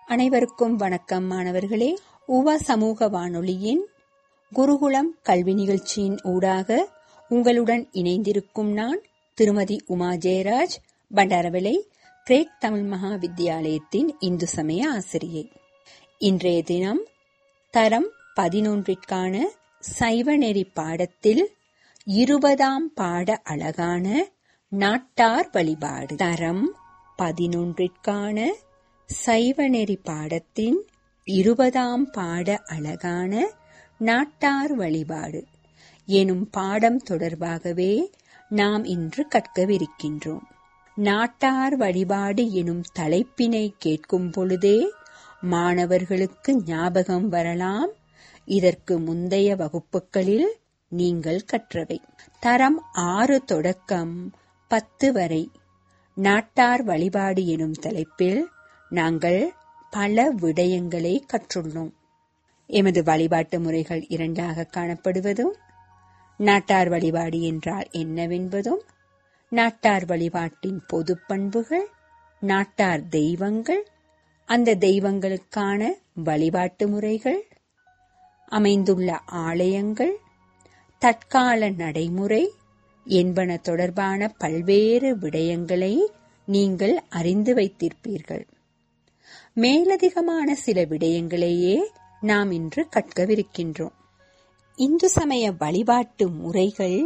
அனைவருக்கும் வணக்கம் மாணவர்களே உவ சமூக வானொலியின் குருகுலம் கல்வி நிகழ்ச்சியின் ஊடாக உங்களுடன் இணைந்திருக்கும் நான் திருமதி உமா ஜெயராஜ் பண்டாரவிளை கிரேக் தமிழ் மகா வித்தியாலயத்தின் இந்து சமய ஆசிரியை இன்றைய தினம் தரம் பதினொன்றிற்கான சைவநெறி பாடத்தில் இருபதாம் பாட அழகான நாட்டார் வழிபாடு தரம் பதினொன்றிற்கான சைவநெறி பாடத்தின் இருபதாம் பாட அழகான நாட்டார் வழிபாடு எனும் பாடம் தொடர்பாகவே நாம் இன்று கற்கவிருக்கின்றோம் நாட்டார் வழிபாடு எனும் தலைப்பினை கேட்கும் பொழுதே மாணவர்களுக்கு ஞாபகம் வரலாம் இதற்கு முந்தைய வகுப்புகளில் நீங்கள் கற்றவை தரம் ஆறு தொடக்கம் பத்து வரை நாட்டார் வழிபாடு எனும் தலைப்பில் நாங்கள் பல விடயங்களை கற்றுள்ளோம் எமது வழிபாட்டு முறைகள் இரண்டாக காணப்படுவதும் நாட்டார் வழிபாடு என்றால் என்னவென்பதும் நாட்டார் வழிபாட்டின் பொது பண்புகள் நாட்டார் தெய்வங்கள் அந்த தெய்வங்களுக்கான வழிபாட்டு முறைகள் அமைந்துள்ள ஆலயங்கள் தற்கால நடைமுறை என்பன தொடர்பான பல்வேறு விடயங்களை நீங்கள் அறிந்து வைத்திருப்பீர்கள் மேலதிகமான சில விடயங்களையே நாம் இன்று கற்கவிருக்கின்றோம் இந்து சமய வழிபாட்டு முறைகள்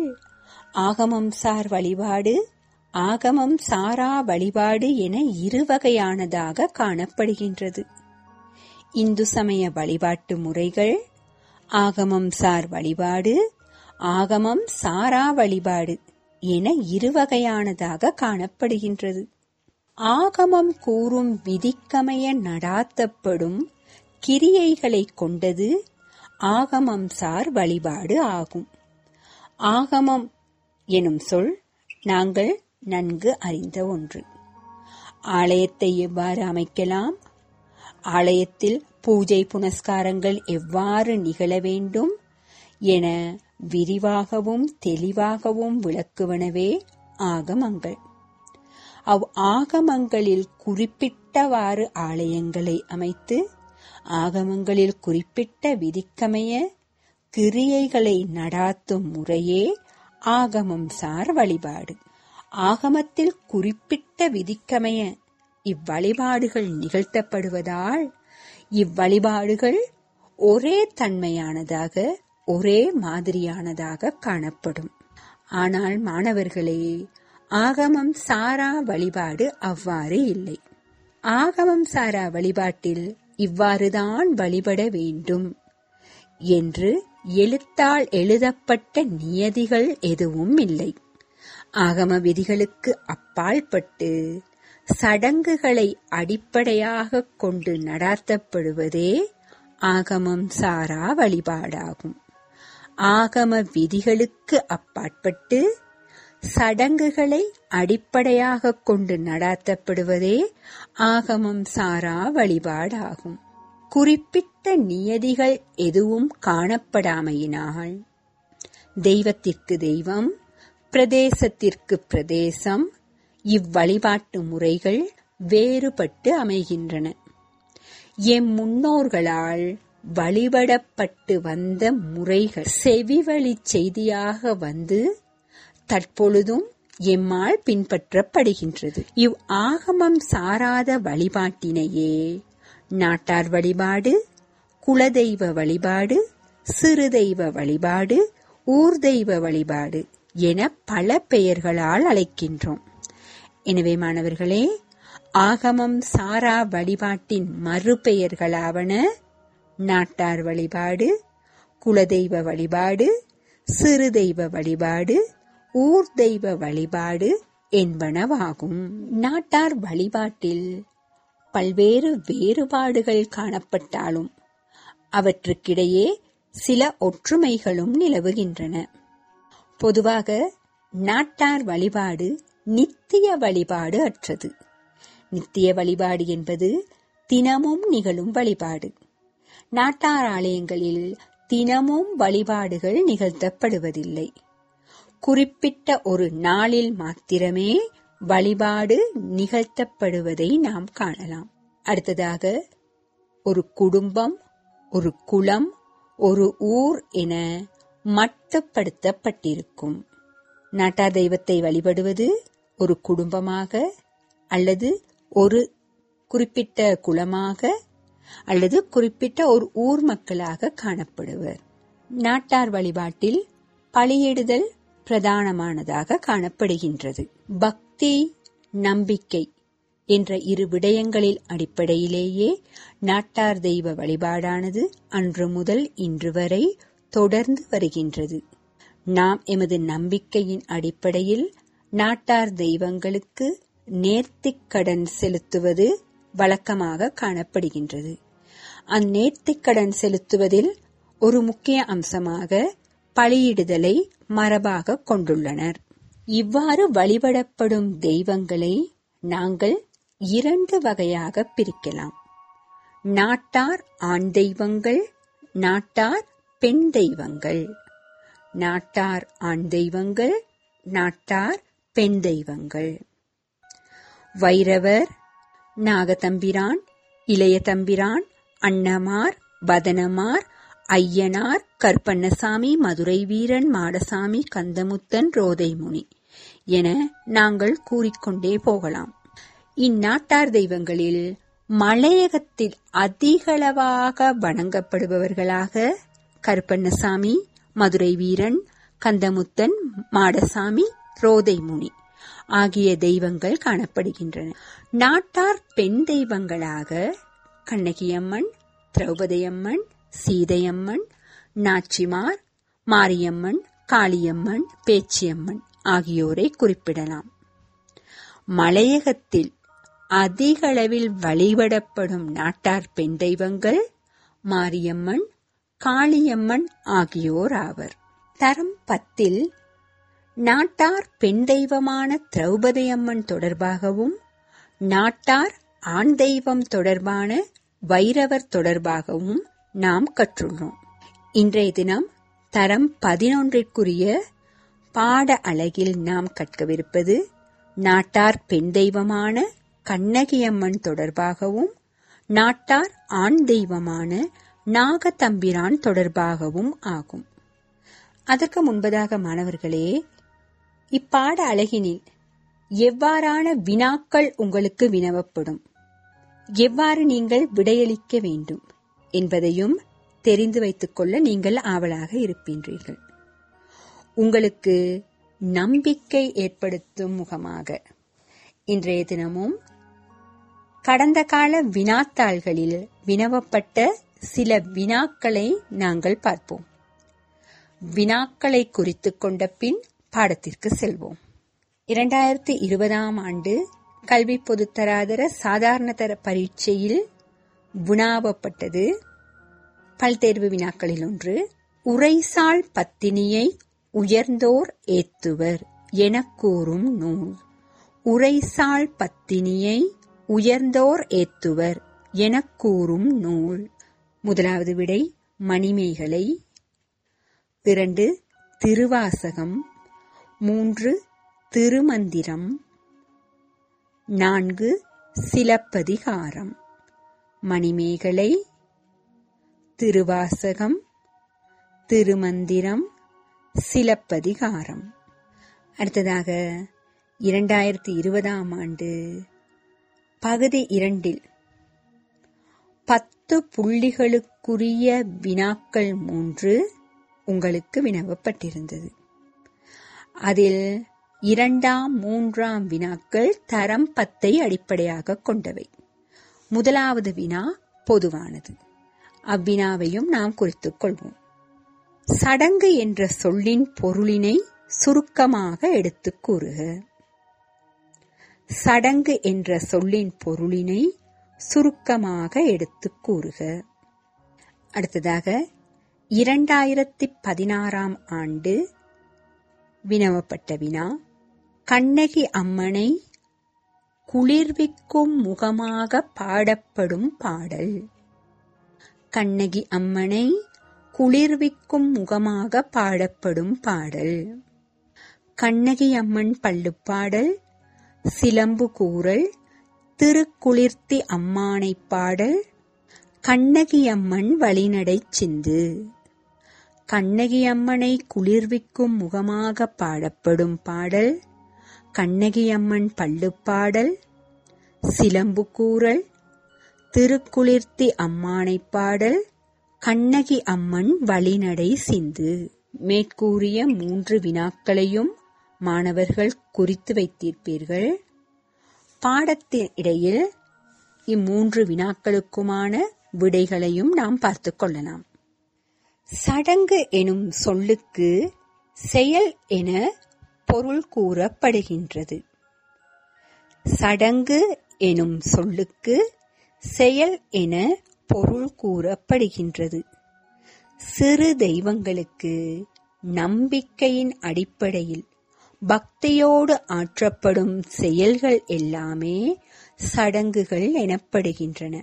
ஆகமம் சார் வழிபாடு ஆகமம் சாரா வழிபாடு என இரு வகையானதாக காணப்படுகின்றது இந்து சமய வழிபாட்டு முறைகள் ஆகமம் சார் வழிபாடு ஆகமம் சாரா வழிபாடு என இருவகையானதாக காணப்படுகின்றது ஆகமம் கூறும் விதிக்கமைய நடாத்தப்படும் கிரியைகளை கொண்டது ஆகமம் சார் வழிபாடு ஆகும் ஆகமம் எனும் சொல் நாங்கள் நன்கு அறிந்த ஒன்று ஆலயத்தை எவ்வாறு அமைக்கலாம் ஆலயத்தில் பூஜை புனஸ்காரங்கள் எவ்வாறு நிகழ வேண்டும் என விரிவாகவும் தெளிவாகவும் விளக்குவனவே ஆகமங்கள் அவ் ஆகமங்களில் குறிப்பிட்டவாறு ஆலயங்களை அமைத்து ஆகமங்களில் குறிப்பிட்ட விதிக்கமைய கிரியைகளை நடாத்தும் முறையே ஆகமம் சார் வழிபாடு ஆகமத்தில் குறிப்பிட்ட விதிக்கமைய இவ்வழிபாடுகள் நிகழ்த்தப்படுவதால் இவ்வழிபாடுகள் ஒரே தன்மையானதாக ஒரே மாதிரியானதாக காணப்படும் ஆனால் மாணவர்களே ஆகமம் சாரா வழிபாடு அவ்வாறு இல்லை ஆகமம் சாரா வழிபாட்டில் இவ்வாறுதான் வழிபட வேண்டும் என்று எழுத்தால் எழுதப்பட்ட நியதிகள் எதுவும் இல்லை ஆகம விதிகளுக்கு அப்பால்பட்டு சடங்குகளை அடிப்படையாக கொண்டு நடாத்தப்படுவதே ஆகமம் சாரா வழிபாடாகும் ஆகம விதிகளுக்கு அப்பாற்பட்டு சடங்குகளை அடிப்படையாக கொண்டு நடாத்தப்படுவதே ஆகமம் சாரா வழிபாடாகும் குறிப்பிட்ட நியதிகள் எதுவும் காணப்படாமையினால் தெய்வத்திற்கு தெய்வம் பிரதேசத்திற்கு பிரதேசம் இவ்வழிபாட்டு முறைகள் வேறுபட்டு அமைகின்றன எம் முன்னோர்களால் வழிபடப்பட்டு வந்த முறைகள் செவிவழி செய்தியாக வந்து தற்பொழுதும் எம்மால் பின்பற்றப்படுகின்றது இவ் ஆகமம் சாராத வழிபாட்டினையே நாட்டார் வழிபாடு குலதெய்வ வழிபாடு சிறு தெய்வ வழிபாடு ஊர் தெய்வ வழிபாடு என பல பெயர்களால் அழைக்கின்றோம் எனவே மாணவர்களே ஆகமம் சாரா வழிபாட்டின் மறுபெயர்களாவன நாட்டார் வழிபாடு குலதெய்வ வழிபாடு சிறு தெய்வ வழிபாடு ஊர் தெய்வ வழிபாடு என்பனவாகும் நாட்டார் வழிபாட்டில் பல்வேறு வேறுபாடுகள் காணப்பட்டாலும் அவற்றுக்கிடையே சில ஒற்றுமைகளும் நிலவுகின்றன பொதுவாக நாட்டார் வழிபாடு நித்திய வழிபாடு அற்றது நித்திய வழிபாடு என்பது தினமும் நிகழும் வழிபாடு நாட்டார் ஆலயங்களில் தினமும் வழிபாடுகள் நிகழ்த்தப்படுவதில்லை குறிப்பிட்ட ஒரு நாளில் மாத்திரமே வழிபாடு நிகழ்த்தப்படுவதை நாம் காணலாம் அடுத்ததாக ஒரு குடும்பம் ஒரு குலம் ஒரு ஊர் என மட்டுப்படுத்தப்பட்டிருக்கும் நாட்டார் தெய்வத்தை வழிபடுவது ஒரு குடும்பமாக அல்லது ஒரு குறிப்பிட்ட குலமாக அல்லது குறிப்பிட்ட ஒரு ஊர் மக்களாக காணப்படுவர் நாட்டார் வழிபாட்டில் பலியிடுதல் பிரதானமானதாக காணப்படுகின்றது பக்தி நம்பிக்கை என்ற இரு விடயங்களில் அடிப்படையிலேயே நாட்டார் தெய்வ வழிபாடானது அன்று முதல் இன்று வரை தொடர்ந்து வருகின்றது நாம் எமது நம்பிக்கையின் அடிப்படையில் நாட்டார் தெய்வங்களுக்கு நேர்த்திக் கடன் செலுத்துவது வழக்கமாக காணப்படுகின்றது அந்நேர்த்திக் கடன் செலுத்துவதில் ஒரு முக்கிய அம்சமாக பலியிடுதலை மரபாக கொண்டுள்ளனர் இவ்வாறு வழிபடப்படும் தெய்வங்களை நாங்கள் இரண்டு வகையாக பிரிக்கலாம் நாட்டார் ஆண் தெய்வங்கள் நாட்டார் பெண் தெய்வங்கள் நாட்டார் ஆண் தெய்வங்கள் நாட்டார் பெண் தெய்வங்கள் வைரவர் நாகதம்பிரான் இளைய தம்பிரான் அன்னமார் வதனமார் ஐயனார் கற்பண்ணசாமி மதுரை வீரன் மாடசாமி கந்தமுத்தன் ரோதைமுனி என நாங்கள் கூறிக்கொண்டே போகலாம் இந்நாட்டார் தெய்வங்களில் மலையகத்தில் அதிகளவாக வணங்கப்படுபவர்களாக கருப்பண்ணசாமி மதுரை வீரன் கந்தமுத்தன் மாடசாமி ரோதைமுனி ஆகிய தெய்வங்கள் காணப்படுகின்றன நாட்டார் பெண் தெய்வங்களாக கண்ணகியம்மன் திரௌபதியம்மன் சீதையம்மன் நாச்சிமார் மாரியம்மன் காளியம்மன் பேச்சியம்மன் ஆகியோரை குறிப்பிடலாம் மலையகத்தில் அதிகளவில் வழிபடப்படும் நாட்டார் பெண் தெய்வங்கள் மாரியம்மன் காளியம்மன் ஆகியோர் ஆவர் தரம் பத்தில் நாட்டார் பெண் தெய்வமான திரௌபதியம்மன் தொடர்பாகவும் நாட்டார் ஆண் தெய்வம் தொடர்பான வைரவர் தொடர்பாகவும் நாம் கற்றுள்ளோம் இன்றைய தினம் தரம் பதினொன்றிற்குரிய பாட அழகில் நாம் கற்கவிருப்பது நாட்டார் பெண் தெய்வமான கண்ணகியம்மன் தொடர்பாகவும் நாட்டார் ஆண் தெய்வமான நாகதம்பிரான் தொடர்பாகவும் ஆகும் அதற்கு முன்பதாக மாணவர்களே இப்பாட அழகினில் எவ்வாறான வினாக்கள் உங்களுக்கு வினவப்படும் எவ்வாறு நீங்கள் விடையளிக்க வேண்டும் என்பதையும் தெரிந்து வைத்துக் கொள்ள நீங்கள் ஆவலாக இருக்கின்றீர்கள் உங்களுக்கு நம்பிக்கை ஏற்படுத்தும் முகமாக இன்றைய தினமும் கடந்த கால வினாத்தாள்களில் வினவப்பட்ட சில வினாக்களை நாங்கள் பார்ப்போம் வினாக்களை குறித்துக் கொண்ட பின் பாடத்திற்கு செல்வோம் இரண்டாயிரத்தி இருபதாம் ஆண்டு கல்வி பொதுத்தராதர சாதாரண தர பரீட்சையில் வினாவப்பட்டது பல்தேர்வு வினாக்களில் ஒன்று உரைசால் பத்தினியை உயர்ந்தோர் ஏத்துவர் எனக் கூறும் நூல் உரைசால் பத்தினியை உயர்ந்தோர் ஏத்துவர் எனக் கூறும் நூல் முதலாவது விடை மணிமேகலை இரண்டு திருவாசகம் மூன்று திருமந்திரம் நான்கு சிலப்பதிகாரம் மணிமேகலை திருவாசகம் திருமந்திரம் சிலப்பதிகாரம் அடுத்ததாக இரண்டாயிரத்தி இருபதாம் ஆண்டு பகுதி இரண்டில் பத்து புள்ளிகளுக்குரிய வினாக்கள் மூன்று உங்களுக்கு வினவப்பட்டிருந்தது அதில் இரண்டாம் மூன்றாம் வினாக்கள் தரம் பத்தை அடிப்படையாக கொண்டவை முதலாவது வினா பொதுவானது அவ்வினாவையும் நாம் குறித்துக் கொள்வோம் சடங்கு என்ற சொல்லின் பொருளினை சுருக்கமாக எடுத்துக் கூறுக சடங்கு என்ற சொல்லின் பொருளினை சுருக்கமாக எடுத்துக் கூறுக அடுத்ததாக இரண்டாயிரத்தி பதினாறாம் ஆண்டு வினவப்பட்ட வினா கண்ணகி அம்மனை குளிர்விக்கும் முகமாக பாடப்படும் பாடல் கண்ணகி அம்மனை குளிர்விக்கும் முகமாக பாடப்படும் பாடல் கண்ணகி அம்மன் பள்ளுப்பாடல் சிலம்பு கூறல் திருக்குளிர்த்தி அம்மானை பாடல் கண்ணகி அம்மன் வழிநடை சிந்து கண்ணகி அம்மனை குளிர்விக்கும் முகமாக பாடப்படும் பாடல் கண்ணகி அம்மன் பள்ளுப்பாடல் சிலம்பு கூறல் திருக்குளிர்த்தி அம்மானை பாடல் கண்ணகி அம்மன் வழிநடை சிந்து மேற்கூறிய மூன்று வினாக்களையும் மாணவர்கள் குறித்து வைத்திருப்பீர்கள் பாடத்தின் இடையில் இம்மூன்று வினாக்களுக்குமான விடைகளையும் நாம் பார்த்துக் கொள்ளலாம் சடங்கு எனும் சொல்லுக்கு செயல் என பொருள் கூறப்படுகின்றது சடங்கு எனும் சொல்லுக்கு செயல் என பொருள் கூறப்படுகின்றது சிறு தெய்வங்களுக்கு நம்பிக்கையின் அடிப்படையில் பக்தியோடு ஆற்றப்படும் செயல்கள் எல்லாமே சடங்குகள் எனப்படுகின்றன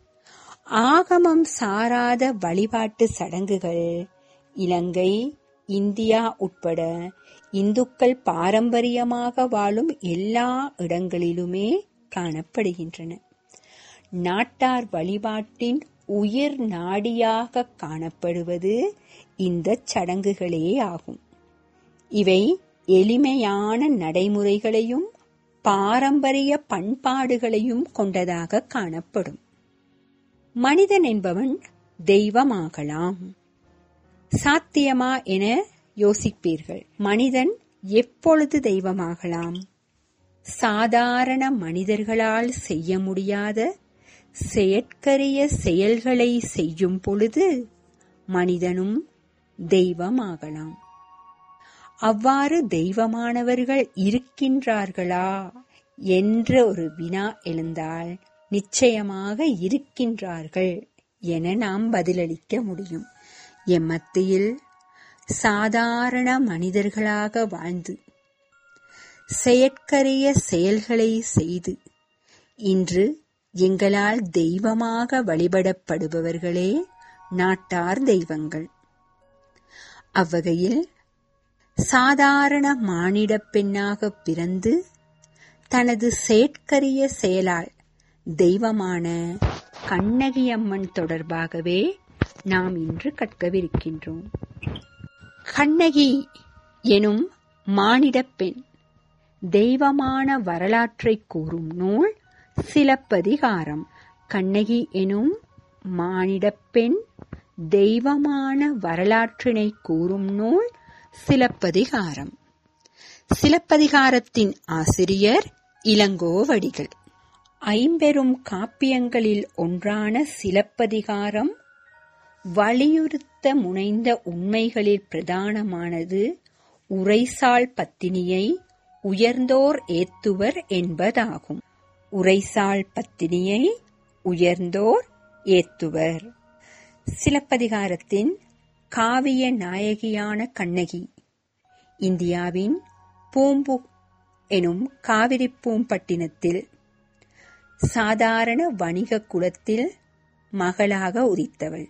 ஆகமம் சாராத வழிபாட்டு சடங்குகள் இலங்கை இந்தியா உட்பட இந்துக்கள் பாரம்பரியமாக வாழும் எல்லா இடங்களிலுமே காணப்படுகின்றன நாட்டார் வழிபாட்டின் உயிர் நாடியாக காணப்படுவது இந்த சடங்குகளே ஆகும் இவை எளிமையான நடைமுறைகளையும் பாரம்பரிய பண்பாடுகளையும் கொண்டதாக காணப்படும் மனிதன் என்பவன் தெய்வமாகலாம் சாத்தியமா என யோசிப்பீர்கள் மனிதன் எப்பொழுது தெய்வமாகலாம் சாதாரண மனிதர்களால் செய்ய முடியாத செயற்கரிய செயல்களை செய்யும் பொழுது மனிதனும் தெய்வமாகலாம் அவ்வாறு தெய்வமானவர்கள் இருக்கின்றார்களா என்ற ஒரு வினா எழுந்தால் நிச்சயமாக இருக்கின்றார்கள் என நாம் பதிலளிக்க முடியும் எம் மத்தியில் சாதாரண மனிதர்களாக வாழ்ந்து செயற்கரிய செயல்களை செய்து இன்று எங்களால் தெய்வமாக வழிபடப்படுபவர்களே நாட்டார் தெய்வங்கள் அவ்வகையில் சாதாரண மானிட பெண்ணாக பிறந்து தனது செயற்கரிய செயலால் தெய்வமான கண்ணகி அம்மன் தொடர்பாகவே நாம் இன்று கற்கவிருக்கின்றோம் கண்ணகி எனும் மானிடப் பெண் தெய்வமான வரலாற்றை கூறும் நூல் சிலப்பதிகாரம் கண்ணகி எனும் மானிடப் பெண் தெய்வமான வரலாற்றினை கூறும் நூல் சிலப்பதிகாரம் சிலப்பதிகாரத்தின் ஆசிரியர் இளங்கோவடிகள் ஐம்பெரும் காப்பியங்களில் ஒன்றான சிலப்பதிகாரம் வலியுறுத்த முனைந்த உண்மைகளில் பிரதானமானது உரைசால் பத்தினியை உயர்ந்தோர் ஏத்துவர் என்பதாகும் உரைசால் பத்தினியை உயர்ந்தோர் ஏத்துவர் சிலப்பதிகாரத்தின் காவிய நாயகியான கண்ணகி இந்தியாவின் பூம்பு எனும் காவிரி பூம்பட்டினத்தில் சாதாரண வணிக குலத்தில் மகளாக உதித்தவள்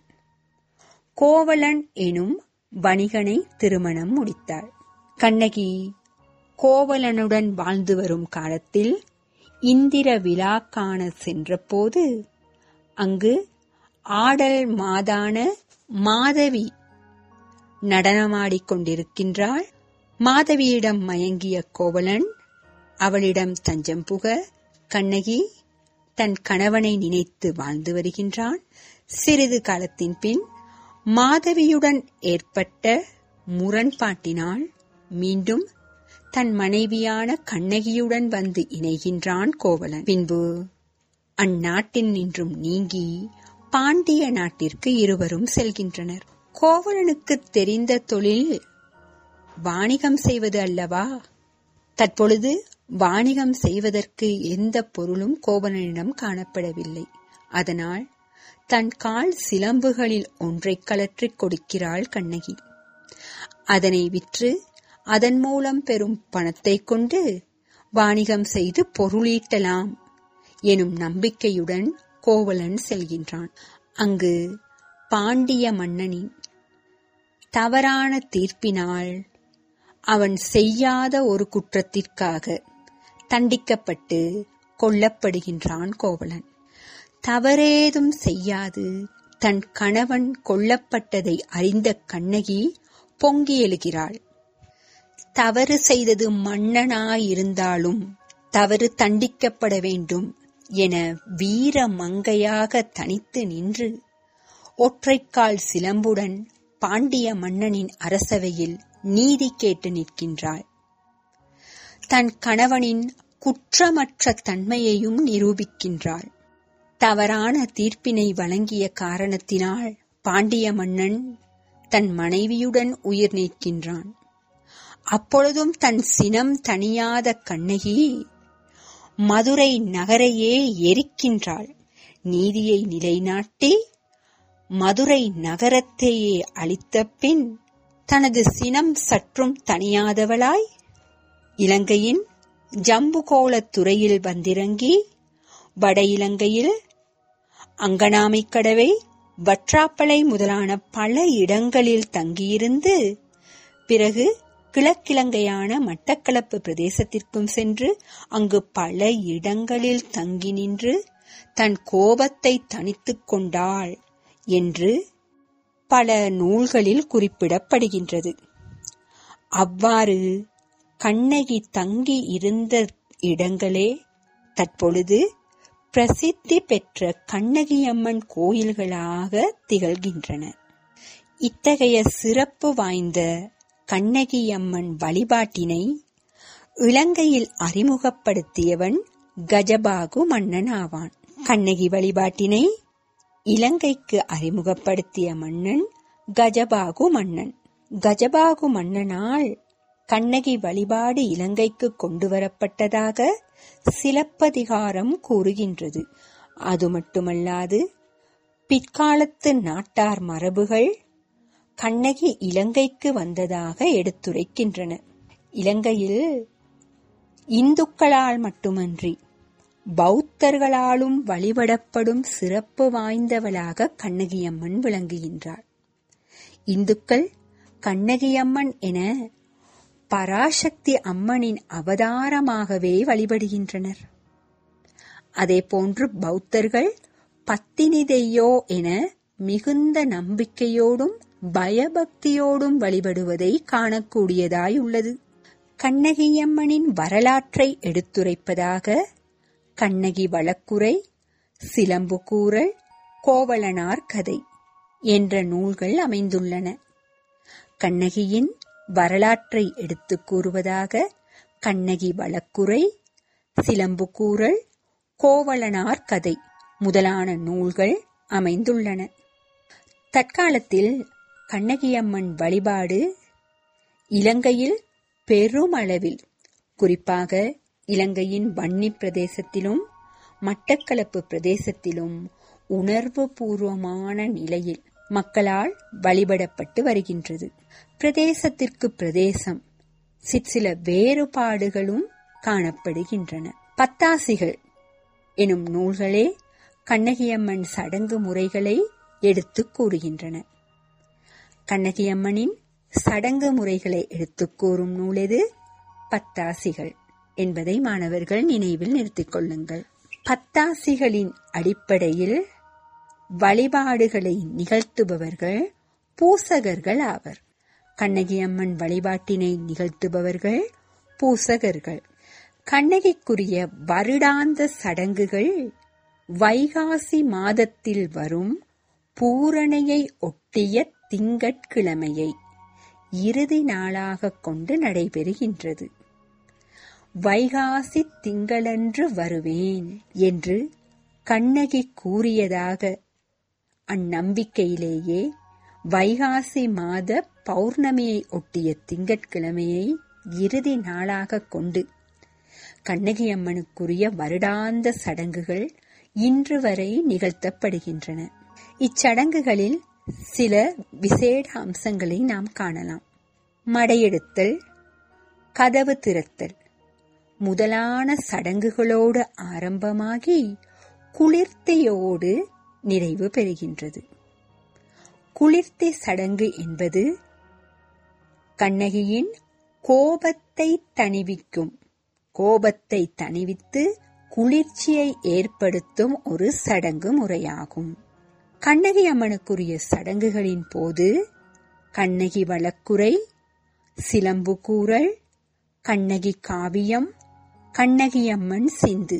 கோவலன் எனும் வணிகனை திருமணம் முடித்தாள் கண்ணகி கோவலனுடன் வாழ்ந்து வரும் காலத்தில் இந்திர விழா காண சென்றபோது அங்கு ஆடல் மாதான மாதவி நடனமாடிக் கொண்டிருக்கின்றாள் மாதவியிடம் மயங்கிய கோவலன் அவளிடம் தஞ்சம் புக கண்ணகி தன் கணவனை நினைத்து வாழ்ந்து வருகின்றான் சிறிது காலத்தின் பின் மாதவியுடன் ஏற்பட்ட முரண்பாட்டினால் மீண்டும் தன் மனைவியான கண்ணகியுடன் வந்து இணைகின்றான் கோவலன் பின்பு அந்நாட்டில் நின்றும் நீங்கி பாண்டிய நாட்டிற்கு இருவரும் செல்கின்றனர் கோவலனுக்கு தெரிந்த தொழில் வாணிகம் செய்வது அல்லவா தற்பொழுது வாணிகம் செய்வதற்கு எந்த பொருளும் கோவலனிடம் காணப்படவில்லை அதனால் தன் கால் சிலம்புகளில் ஒன்றை கலற்றிக் கொடுக்கிறாள் கண்ணகி அதனை விற்று அதன் மூலம் பெறும் பணத்தை கொண்டு வாணிகம் செய்து பொருளீட்டலாம் எனும் நம்பிக்கையுடன் கோவலன் செல்கின்றான் அங்கு பாண்டிய மன்னனின் தவறான தீர்ப்பினால் அவன் செய்யாத ஒரு குற்றத்திற்காக தண்டிக்கப்பட்டு கொல்லப்படுகின்றான் கோவலன் தவறேதும் செய்யாது தன் கணவன் கொல்லப்பட்டதை அறிந்த கண்ணகி பொங்கி எழுகிறாள் தவறு செய்தது மன்னனாயிருந்தாலும் தவறு தண்டிக்கப்பட வேண்டும் என வீர மங்கையாக தனித்து நின்று ஒற்றைக்கால் சிலம்புடன் பாண்டிய மன்னனின் அரசவையில் நீதி கேட்டு நிற்கின்றாள் தன் கணவனின் குற்றமற்ற தன்மையையும் நிரூபிக்கின்றாள் தவறான தீர்ப்பினை வழங்கிய காரணத்தினால் பாண்டிய மன்னன் தன் மனைவியுடன் உயிர் நீக்கின்றான் அப்பொழுதும் தன் சினம் தணியாத கண்ணகி மதுரை நகரையே எரிக்கின்றாள் நீதியை நிலைநாட்டி மதுரை நகரத்தையே அழித்த பின் தனது சினம் சற்றும் தணியாதவளாய் இலங்கையின் ஜம்புகோளத் துறையில் வந்திறங்கி வட இலங்கையில் அங்கனாமைக்கடவை வற்றாப்பளை முதலான பல இடங்களில் தங்கியிருந்து பிறகு கிழக்கிழங்கையான மட்டக்களப்பு பிரதேசத்திற்கும் சென்று அங்கு பல இடங்களில் தங்கி நின்று தன் கோபத்தை தணித்துக் கொண்டாள் என்று பல நூல்களில் குறிப்பிடப்படுகின்றது அவ்வாறு கண்ணகி தங்கி இருந்த இடங்களே தற்பொழுது பிரசித்தி பெற்ற கண்ணகியம்மன் கோயில்களாக திகழ்கின்றன இத்தகைய சிறப்பு வாய்ந்த கண்ணகியம்மன் வழிபாட்டினை இலங்கையில் அறிமுகப்படுத்தியவன் கஜபாகு மன்னன் ஆவான் கண்ணகி வழிபாட்டினை இலங்கைக்கு அறிமுகப்படுத்திய மன்னன் கஜபாகு மன்னன் கஜபாகு மன்னனால் கண்ணகி வழிபாடு இலங்கைக்கு கொண்டு வரப்பட்டதாக சிலப்பதிகாரம் கூறுகின்றது அது மட்டுமல்லாது பிற்காலத்து நாட்டார் மரபுகள் கண்ணகி இலங்கைக்கு வந்ததாக எடுத்துரைக்கின்றன இலங்கையில் இந்துக்களால் மட்டுமன்றி பௌத்தர்களாலும் வழிபடப்படும் சிறப்பு வாய்ந்தவளாக கண்ணகியம்மன் விளங்குகின்றாள் இந்துக்கள் கண்ணகியம்மன் என பராசக்தி அம்மனின் அவதாரமாகவே வழிபடுகின்றனர் அதேபோன்று பௌத்தர்கள் பத்தினி தெய்யோ என மிகுந்த நம்பிக்கையோடும் பயபக்தியோடும் வழிபடுவதை காணக்கூடியதாய் உள்ளது கண்ணகியம்மனின் வரலாற்றை எடுத்துரைப்பதாக கண்ணகி வழக்குரை சிலம்பு கூறல் கோவலனார் கதை என்ற நூல்கள் அமைந்துள்ளன கண்ணகியின் வரலாற்றை எடுத்துக் கூறுவதாக கண்ணகி வழக்குரை சிலம்பு கூறல் கோவலனார் கதை முதலான நூல்கள் அமைந்துள்ளன தற்காலத்தில் கண்ணகியம்மன் வழிபாடு இலங்கையில் பெருமளவில் குறிப்பாக இலங்கையின் வன்னி பிரதேசத்திலும் மட்டக்களப்பு பிரதேசத்திலும் உணர்வு பூர்வமான நிலையில் மக்களால் வழிபடப்பட்டு வருகின்றது பிரதேசத்திற்கு பிரதேசம் சிற்சில வேறுபாடுகளும் காணப்படுகின்றன பத்தாசிகள் எனும் நூல்களே கண்ணகியம்மன் சடங்கு முறைகளை எடுத்துக் கூறுகின்றன கண்ணகியம்மனின் சடங்கு முறைகளை எடுத்துக் கூறும் நூலெது பத்தாசிகள் என்பதை மாணவர்கள் நினைவில் நிறுத்திக் கொள்ளுங்கள் பத்தாசிகளின் அடிப்படையில் வழிபாடுகளை நிகழ்த்துபவர்கள் பூசகர்கள் ஆவர் கண்ணகியம்மன் வழிபாட்டினை நிகழ்த்துபவர்கள் பூசகர்கள் கண்ணகிக்குரிய வருடாந்த சடங்குகள் வைகாசி மாதத்தில் வரும் பூரணையை ஒட்டிய திங்கட்கிழமையை இறுதி நாளாக கொண்டு நடைபெறுகின்றது வைகாசி திங்களன்று வருவேன் என்று கண்ணகி கூறியதாக அந்நம்பிக்கையிலேயே வைகாசி மாத பௌர்ணமியை ஒட்டிய திங்கட்கிழமையை இறுதி நாளாக கொண்டு கண்ணகியம்மனுக்குரிய வருடாந்த சடங்குகள் இன்று வரை நிகழ்த்தப்படுகின்றன இச்சடங்குகளில் சில விசேட அம்சங்களை நாம் காணலாம் மடையெடுத்தல் கதவு திறத்தல் முதலான சடங்குகளோடு ஆரம்பமாகி குளிர்த்தியோடு நிறைவு பெறுகின்றது குளிர்த்தி சடங்கு என்பது கண்ணகியின் கோபத்தை தணிவிக்கும் கோபத்தை தணிவித்து குளிர்ச்சியை ஏற்படுத்தும் ஒரு சடங்கு முறையாகும் கண்ணகி அம்மனுக்குரிய சடங்குகளின் போது கண்ணகி வழக்குரை சிலம்பு கூறல் கண்ணகி காவியம் கண்ணகி அம்மன் சிந்து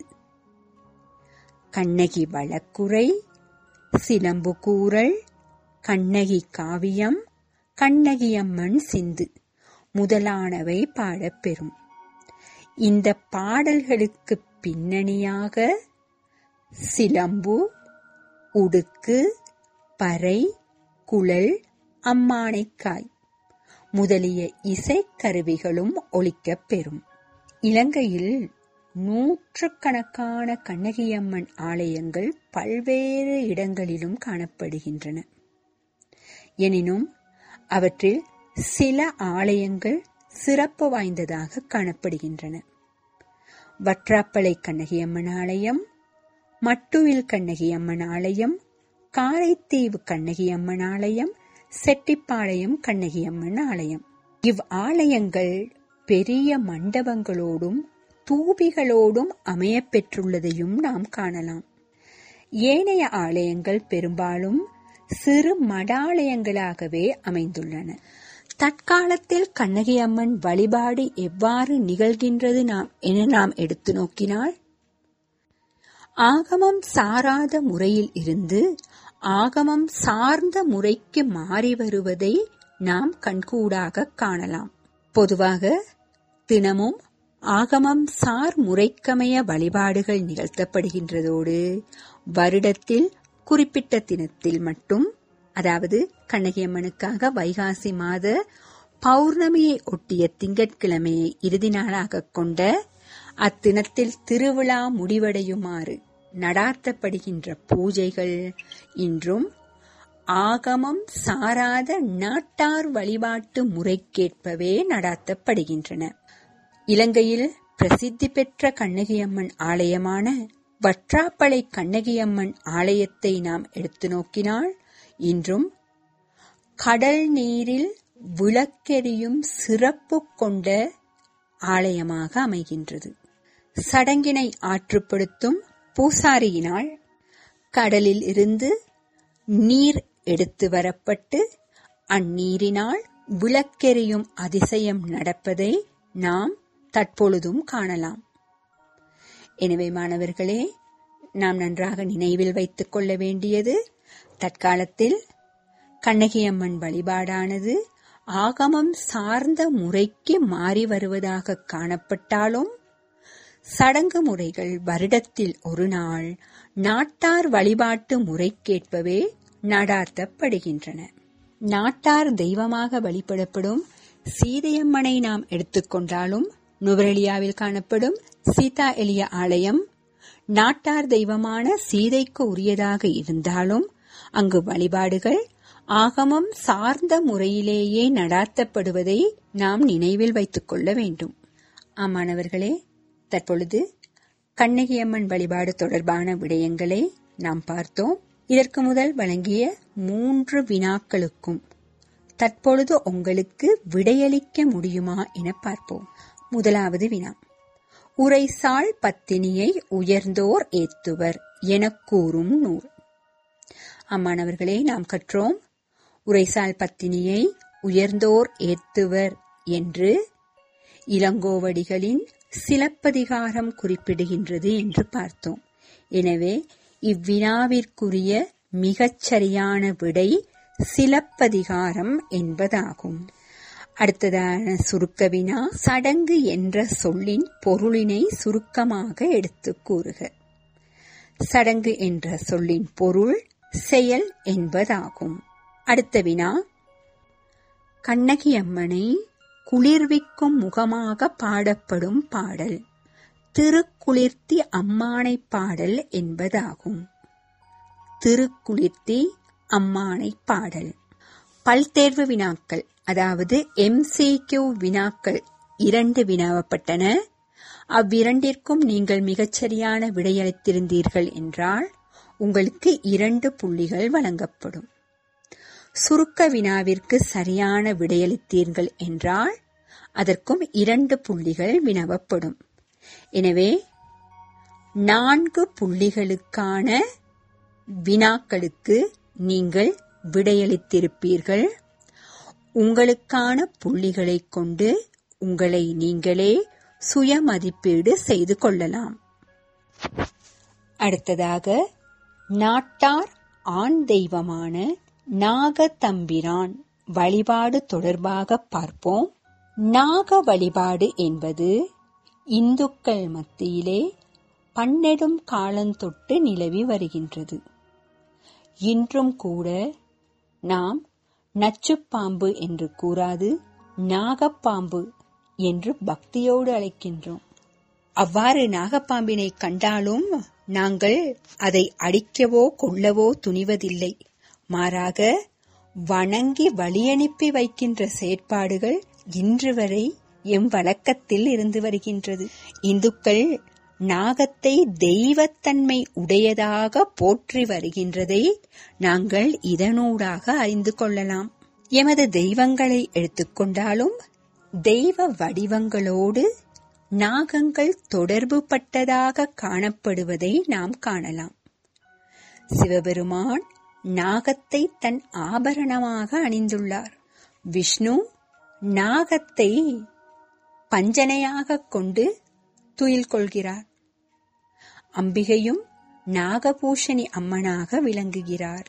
கண்ணகி வழக்குரை சிலம்பு கூறல் கண்ணகி காவியம் கண்ணகியம்மன் சிந்து முதலானவை பாடப்பெறும் இந்த பாடல்களுக்கு பின்னணியாக சிலம்பு உடுக்கு பறை குழல் அம்மானைக்காய் முதலிய இசைக்கருவிகளும் ஒலிக்கப் பெறும் இலங்கையில் நூற்றுக்கணக்கான கண்ணகியம்மன் ஆலயங்கள் பல்வேறு இடங்களிலும் காணப்படுகின்றன எனினும் அவற்றில் சில ஆலயங்கள் சிறப்பு வாய்ந்ததாக காணப்படுகின்றன வற்றாப்பளை கண்ணகியம்மன் ஆலயம் மட்டுவில் கண்ணகியம்மன் ஆலயம் காரைத்தீவு கண்ணகியம்மன் ஆலயம் செட்டிப்பாளையம் கண்ணகியம்மன் ஆலயம் இவ் ஆலயங்கள் பெரிய மண்டபங்களோடும் தூபிகளோடும் அமையப் பெற்றுள்ளதையும் நாம் காணலாம் ஏனைய ஆலயங்கள் பெரும்பாலும் சிறு மடாலயங்களாகவே அமைந்துள்ளன தற்காலத்தில் கண்ணகி அம்மன் வழிபாடு எவ்வாறு நிகழ்கின்றது நாம் என நாம் எடுத்து நோக்கினால் ஆகமம் சாராத முறையில் இருந்து ஆகமம் சார்ந்த முறைக்கு மாறி வருவதை நாம் கண்கூடாக காணலாம் பொதுவாக தினமும் ஆகமம் சார் முறைக்கமைய வழிபாடுகள் நிகழ்த்தப்படுகின்றதோடு வருடத்தில் குறிப்பிட்ட தினத்தில் மட்டும் அதாவது கண்ணகியம்மனுக்காக வைகாசி மாத பௌர்ணமியை ஒட்டிய திங்கட்கிழமையை இறுதி நாளாக கொண்ட அத்தினத்தில் திருவிழா முடிவடையுமாறு நடாத்தப்படுகின்ற பூஜைகள் இன்றும் ஆகமம் சாராத நாட்டார் வழிபாட்டு முறைக்கேற்பவே நடாத்தப்படுகின்றன இலங்கையில் பிரசித்தி பெற்ற கண்ணகியம்மன் ஆலயமான வற்றாப்பளை கண்ணகியம்மன் ஆலயத்தை நாம் எடுத்து நோக்கினால் இன்றும் கடல் நீரில் விளக்கெரியும் சிறப்பு கொண்ட ஆலயமாக அமைகின்றது சடங்கினை ஆற்றுப்படுத்தும் பூசாரியினால் கடலில் இருந்து நீர் எடுத்து வரப்பட்டு அந்நீரினால் விளக்கெரியும் அதிசயம் நடப்பதை நாம் தற்பொழுதும் காணலாம் எனவே மாணவர்களே நாம் நன்றாக நினைவில் வைத்துக் கொள்ள வேண்டியது தற்காலத்தில் கண்ணகியம்மன் வழிபாடானது ஆகமம் சார்ந்த முறைக்கு மாறி வருவதாக காணப்பட்டாலும் சடங்கு முறைகள் வருடத்தில் ஒரு நாள் நாட்டார் வழிபாட்டு முறைக்கேற்பவே நடாத்தப்படுகின்றன நாட்டார் தெய்வமாக வழிபடப்படும் சீதையம்மனை நாம் எடுத்துக்கொண்டாலும் நுவரெலியாவில் காணப்படும் சீதா எலிய ஆலயம் நாட்டார் தெய்வமான சீதைக்கு உரியதாக இருந்தாலும் அங்கு வழிபாடுகள் ஆகமம் சார்ந்த முறையிலேயே நடாத்தப்படுவதை நாம் நினைவில் வைத்துக் கொள்ள வேண்டும் ஆமாணவர்களே தற்பொழுது கண்ணகியம்மன் வழிபாடு தொடர்பான விடயங்களை நாம் பார்த்தோம் இதற்கு முதல் வழங்கிய மூன்று வினாக்களுக்கும் தற்பொழுது உங்களுக்கு விடையளிக்க முடியுமா என பார்ப்போம் முதலாவது வினா உரைசாள் பத்தினியை உயர்ந்தோர் ஏத்துவர் எனக் கூறும் நூல் அம்மாணவர்களே நாம் கற்றோம் உரைசால் பத்தினியை உயர்ந்தோர் ஏத்துவர் என்று இளங்கோவடிகளின் சிலப்பதிகாரம் குறிப்பிடுகின்றது என்று பார்த்தோம் எனவே இவ்வினாவிற்குரிய மிகச் சரியான விடை சிலப்பதிகாரம் என்பதாகும் அடுத்ததான சுருக்க வினா சடங்கு என்ற சொல்லின் பொருளினை சுருக்கமாக எடுத்துக் கூறுக சடங்கு என்ற சொல்லின் பொருள் செயல் என்பதாகும் அடுத்த வினா கண்ணகி அம்மனை குளிர்விக்கும் முகமாக பாடப்படும் பாடல் திருக்குளிர்த்தி அம்மானை பாடல் என்பதாகும் திருக்குளிர்த்தி அம்மானை பாடல் பல்தேர்வு வினாக்கள் அதாவது எம்சிக்யூ வினாக்கள் இரண்டு வினாவப்பட்டன அவ்விரண்டிற்கும் நீங்கள் மிகச்சரியான விடையளித்திருந்தீர்கள் என்றால் உங்களுக்கு இரண்டு புள்ளிகள் வழங்கப்படும் சுருக்க வினாவிற்கு சரியான விடையளித்தீர்கள் என்றால் அதற்கும் இரண்டு புள்ளிகள் வினவப்படும் எனவே நான்கு புள்ளிகளுக்கான வினாக்களுக்கு நீங்கள் விடையளித்திருப்பீர்கள் உங்களுக்கான புள்ளிகளைக் கொண்டு உங்களை நீங்களே சுய மதிப்பீடு செய்து கொள்ளலாம் அடுத்ததாக நாட்டார் ஆண் தெய்வமான நாகத்தம்பிரான் வழிபாடு தொடர்பாக பார்ப்போம் நாக வழிபாடு என்பது இந்துக்கள் மத்தியிலே பன்னெடும் காலந்தொட்டு நிலவி வருகின்றது இன்றும் கூட நாம் நச்சுப்பாம்பு என்று கூறாது நாகப்பாம்பு என்று பக்தியோடு அழைக்கின்றோம் அவ்வாறு நாகப்பாம்பினை கண்டாலும் நாங்கள் அதை அடிக்கவோ கொள்ளவோ துணிவதில்லை மாறாக வணங்கி வழியனுப்பி வைக்கின்ற செயற்பாடுகள் இன்று வரை எம் வழக்கத்தில் இருந்து வருகின்றது இந்துக்கள் நாகத்தை தெய்வத்தன்மை உடையதாக போற்றி வருகின்றதை நாங்கள் இதனூடாக அறிந்து கொள்ளலாம் எமது தெய்வங்களை எடுத்துக்கொண்டாலும் தெய்வ வடிவங்களோடு நாகங்கள் தொடர்பு பட்டதாக காணப்படுவதை நாம் காணலாம் சிவபெருமான் நாகத்தை தன் ஆபரணமாக அணிந்துள்ளார் விஷ்ணு நாகத்தை பஞ்சனையாக கொண்டு துயில் கொள்கிறார் அம்பிகையும் நாகபூஷணி அம்மனாக விளங்குகிறார்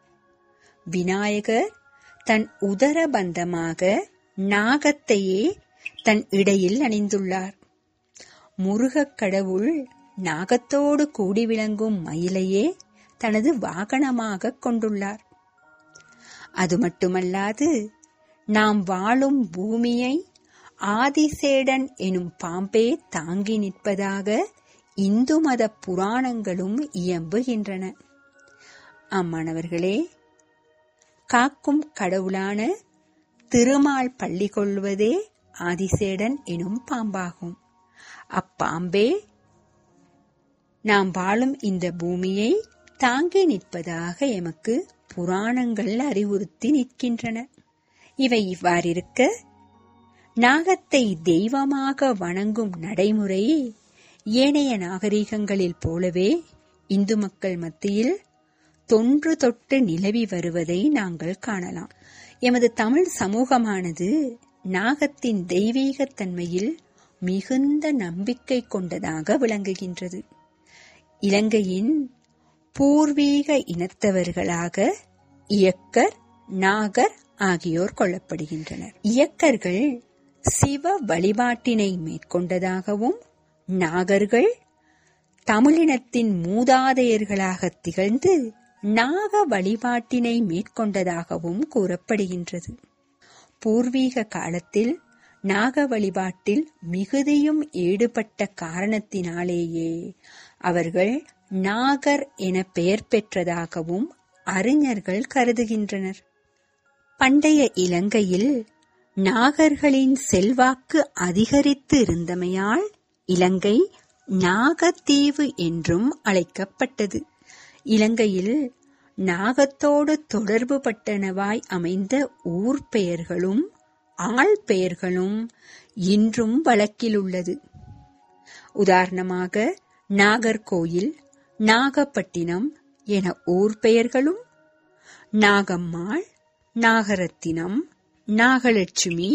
விநாயகர் தன் உதர பந்தமாக நாகத்தையே தன் இடையில் அணிந்துள்ளார் முருகக் கடவுள் நாகத்தோடு கூடி விளங்கும் மயிலையே தனது வாகனமாக கொண்டுள்ளார் அது மட்டுமல்லாது நாம் வாழும் பூமியை ஆதிசேடன் எனும் பாம்பே தாங்கி நிற்பதாக இந்து மத புராணங்களும் இயம்புகின்றன அம்மாணவர்களே காக்கும் கடவுளான திருமால் பள்ளி கொள்வதே ஆதிசேடன் எனும் பாம்பாகும் அப்பாம்பே நாம் வாழும் இந்த பூமியை தாங்கி நிற்பதாக எமக்கு புராணங்கள் அறிவுறுத்தி நிற்கின்றன இவை இவ்வாறிருக்க நாகத்தை தெய்வமாக வணங்கும் நடைமுறை ஏனைய நாகரிகங்களில் போலவே இந்து மக்கள் மத்தியில் தொன்று தொட்டு நிலவி வருவதை நாங்கள் காணலாம் எமது தமிழ் சமூகமானது நாகத்தின் தெய்வீகத்தன்மையில் மிகுந்த நம்பிக்கை கொண்டதாக விளங்குகின்றது இலங்கையின் பூர்வீக இனத்தவர்களாக இயக்கர் நாகர் ஆகியோர் கொள்ளப்படுகின்றனர் இயக்கர்கள் சிவ வழிபாட்டினை மேற்கொண்டதாகவும் நாகர்கள் தமிழினத்தின் மூதாதையர்களாக திகழ்ந்து நாக வழிபாட்டினை மேற்கொண்டதாகவும் கூறப்படுகின்றது பூர்வீக காலத்தில் நாக வழிபாட்டில் மிகுதியும் ஈடுபட்ட காரணத்தினாலேயே அவர்கள் நாகர் என பெயர் பெற்றதாகவும் அறிஞர்கள் கருதுகின்றனர் பண்டைய இலங்கையில் நாகர்களின் செல்வாக்கு அதிகரித்து இருந்தமையால் இலங்கை நாகத்தீவு என்றும் அழைக்கப்பட்டது இலங்கையில் நாகத்தோடு தொடர்பு பட்டனவாய் அமைந்த ஊர் பெயர்களும் ஆள் பெயர்களும் இன்றும் வழக்கில் உள்ளது உதாரணமாக நாகர்கோயில் நாகப்பட்டினம் என ஊர் பெயர்களும் நாகம்மாள் நாகரத்தினம் நாகலட்சுமி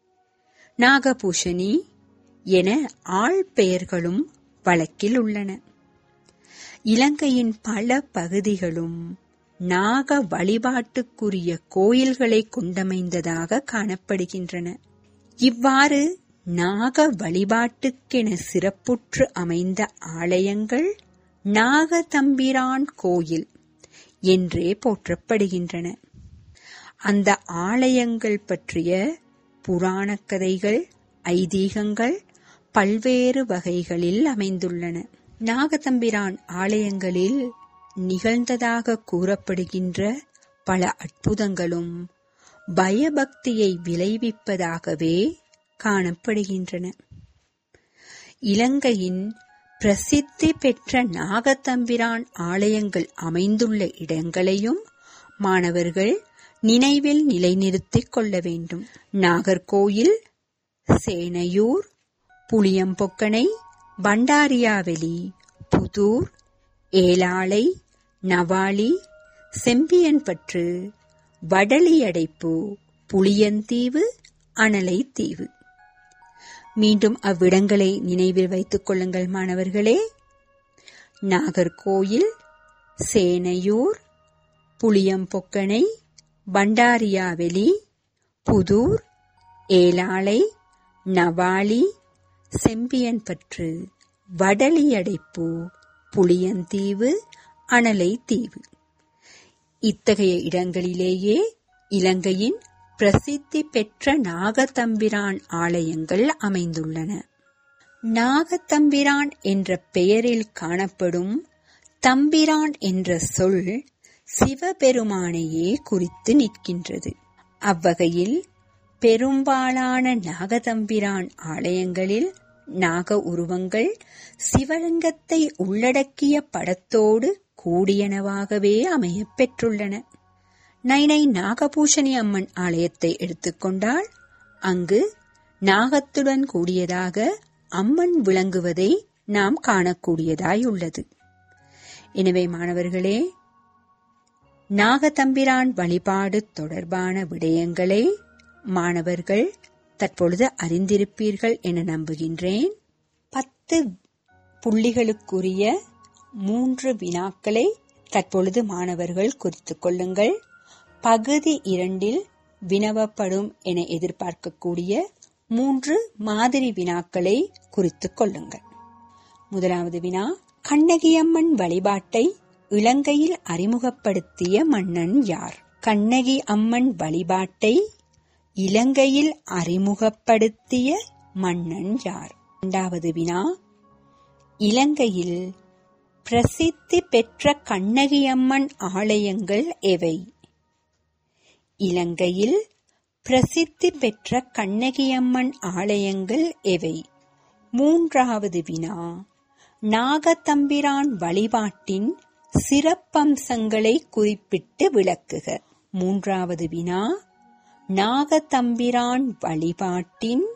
நாகபூஷணி என ஆள் பெயர்களும் வழக்கில் உள்ளன இலங்கையின் பல பகுதிகளும் நாக வழிபாட்டுக்குரிய கோயில்களை கொண்டமைந்ததாக காணப்படுகின்றன இவ்வாறு நாக வழிபாட்டுக்கென சிறப்புற்று அமைந்த ஆலயங்கள் நாகதம்பிரான் கோயில் என்றே போற்றப்படுகின்றன அந்த ஆலயங்கள் பற்றிய புராணக் கதைகள் ஐதீகங்கள் பல்வேறு வகைகளில் அமைந்துள்ளன நாகதம்பிரான் ஆலயங்களில் நிகழ்ந்ததாக கூறப்படுகின்ற பல அற்புதங்களும் பயபக்தியை விளைவிப்பதாகவே காணப்படுகின்றன இலங்கையின் பிரசித்தி பெற்ற நாகத்தம்பிரான் ஆலயங்கள் அமைந்துள்ள இடங்களையும் மாணவர்கள் நினைவில் நிலைநிறுத்திக் கொள்ள வேண்டும் நாகர்கோயில் சேனையூர் புளியம்பொக்கனை பண்டாரியாவெளி புதூர் ஏலாளை நவாலி செம்பியன்பற்று வடலியடைப்பு புளியந்தீவு அனலை தீவு மீண்டும் அவ்விடங்களை நினைவில் வைத்துக் கொள்ளுங்கள் மாணவர்களே நாகர்கோயில் சேனையூர் புளியம்பொக்கனை பண்டாரியாவெளி புதூர் ஏலாளை நவாலி செம்பியன்பற்று வடலியடைப்பு புளியந்தீவு அனலை தீவு இத்தகைய இடங்களிலேயே இலங்கையின் பிரசித்தி பெற்ற நாகத்தம்பிரான் ஆலயங்கள் அமைந்துள்ளன நாகத்தம்பிரான் என்ற பெயரில் காணப்படும் தம்பிரான் என்ற சொல் சிவபெருமானையே குறித்து நிற்கின்றது அவ்வகையில் பெரும்பாலான நாகதம்பிரான் ஆலயங்களில் நாக உருவங்கள் சிவலிங்கத்தை உள்ளடக்கிய படத்தோடு கூடியனவாகவே அமையப் பெற்றுள்ளன நைனை நாகபூஷணி அம்மன் ஆலயத்தை எடுத்துக்கொண்டால் அங்கு நாகத்துடன் கூடியதாக அம்மன் விளங்குவதை நாம் காணக்கூடியதாய் உள்ளது எனவே மாணவர்களே நாகதம்பிரான் வழிபாடு தொடர்பான விடயங்களை மாணவர்கள் தற்பொழுது அறிந்திருப்பீர்கள் என நம்புகின்றேன் பத்து புள்ளிகளுக்குரிய மூன்று வினாக்களை தற்பொழுது மாணவர்கள் குறித்துக் கொள்ளுங்கள் பகுதி இரண்டில் வினவப்படும் என எதிர்பார்க்கக்கூடிய மூன்று மாதிரி வினாக்களை குறித்துக் கொள்ளுங்கள் முதலாவது வினா கண்ணகியம்மன் வழிபாட்டை இலங்கையில் அறிமுகப்படுத்திய மன்னன் யார் கண்ணகி அம்மன் வழிபாட்டை இலங்கையில் அறிமுகப்படுத்திய மன்னன் யார் இரண்டாவது வினா இலங்கையில் பிரசித்தி பெற்ற கண்ணகியம்மன் ஆலயங்கள் எவை இலங்கையில் பிரசித்தி பெற்ற கண்ணகியம்மன் ஆலயங்கள் எவை மூன்றாவது வினா நாகத்தம்பிரான் வழிபாட்டின் சிறப்பம்சங்களை குறிப்பிட்டு விளக்குக மூன்றாவது வினா நாகத்தம்பிரான் வழிபாட்டின்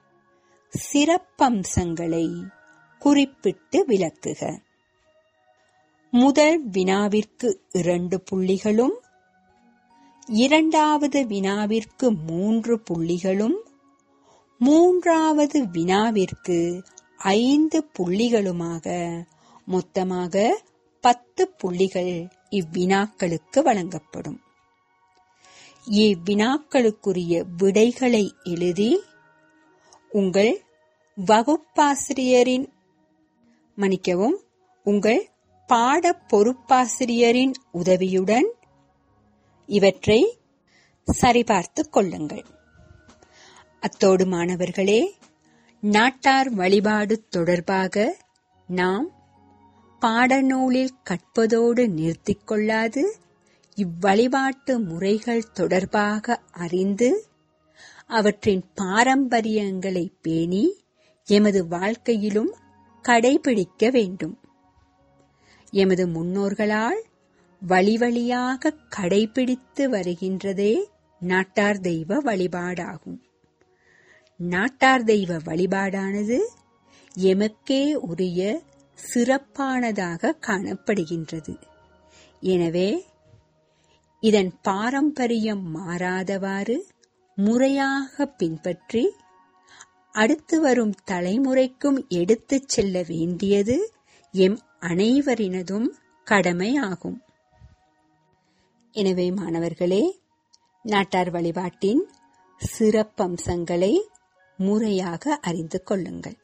சிறப்பம்சங்களை குறிப்பிட்டு விளக்குக முதல் வினாவிற்கு இரண்டு புள்ளிகளும் இரண்டாவது வினாவிற்கு மூன்று புள்ளிகளும் மூன்றாவது வினாவிற்கு ஐந்து புள்ளிகளுமாக மொத்தமாக பத்து புள்ளிகள் இவ்வினாக்களுக்கு வழங்கப்படும் இவ்வினாக்களுக்குரிய விடைகளை எழுதி உங்கள் வகுப்பாசிரியரின் மன்னிக்கவும் உங்கள் பாட பொறுப்பாசிரியரின் உதவியுடன் இவற்றை சரிபார்த்துக் கொள்ளுங்கள் அத்தோடு மாணவர்களே நாட்டார் வழிபாடு தொடர்பாக நாம் பாடநூலில் கற்பதோடு நிறுத்திக் கொள்ளாது இவ்வழிபாட்டு முறைகள் தொடர்பாக அறிந்து அவற்றின் பாரம்பரியங்களை பேணி எமது வாழ்க்கையிலும் கடைபிடிக்க வேண்டும் எமது முன்னோர்களால் வழி வழியாக கடைபிடித்து வருகின்றதே நாட்டார் தெய்வ வழிபாடாகும் நாட்டார் தெய்வ வழிபாடானது எமக்கே உரிய சிறப்பானதாக காணப்படுகின்றது எனவே இதன் பாரம்பரியம் மாறாதவாறு முறையாக பின்பற்றி அடுத்து வரும் தலைமுறைக்கும் எடுத்துச் செல்ல வேண்டியது எம் அனைவரினதும் கடமையாகும் எனவே மாணவர்களே நாட்டார் வழிபாட்டின் சிறப்பம்சங்களை முறையாக அறிந்து கொள்ளுங்கள்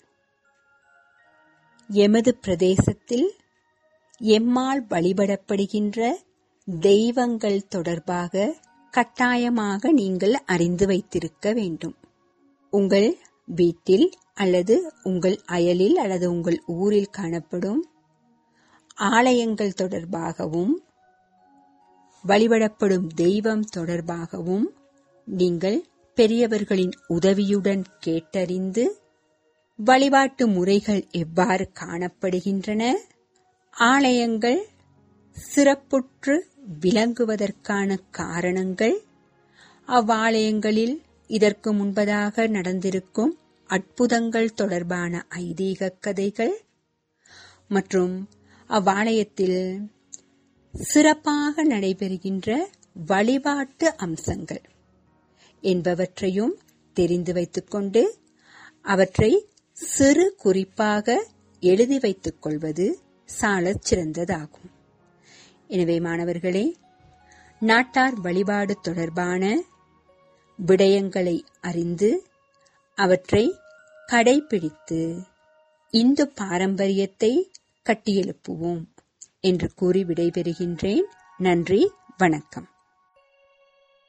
எமது பிரதேசத்தில் எம்மால் வழிபடப்படுகின்ற தெய்வங்கள் தொடர்பாக கட்டாயமாக நீங்கள் அறிந்து வைத்திருக்க வேண்டும் உங்கள் வீட்டில் அல்லது உங்கள் அயலில் அல்லது உங்கள் ஊரில் காணப்படும் ஆலயங்கள் தொடர்பாகவும் வழிபடப்படும் தெய்வம் தொடர்பாகவும் நீங்கள் பெரியவர்களின் உதவியுடன் கேட்டறிந்து வழிபாட்டு முறைகள் எவ்வாறு காணப்படுகின்றன ஆலயங்கள் சிறப்புற்று விளங்குவதற்கான காரணங்கள் அவ்வாலயங்களில் இதற்கு முன்பதாக நடந்திருக்கும் அற்புதங்கள் தொடர்பான ஐதீக கதைகள் மற்றும் அவ்வாலயத்தில் சிறப்பாக நடைபெறுகின்ற வழிபாட்டு அம்சங்கள் என்பவற்றையும் தெரிந்து வைத்துக்கொண்டு அவற்றை சிறு குறிப்பாக எழுதி வைத்துக் கொள்வது சாலச் சிறந்ததாகும் எனவே மாணவர்களே நாட்டார் வழிபாடு தொடர்பான விடயங்களை அறிந்து அவற்றை கடைபிடித்து இந்து பாரம்பரியத்தை கட்டியெழுப்புவோம் என்று கூறி விடைபெறுகின்றேன் நன்றி வணக்கம்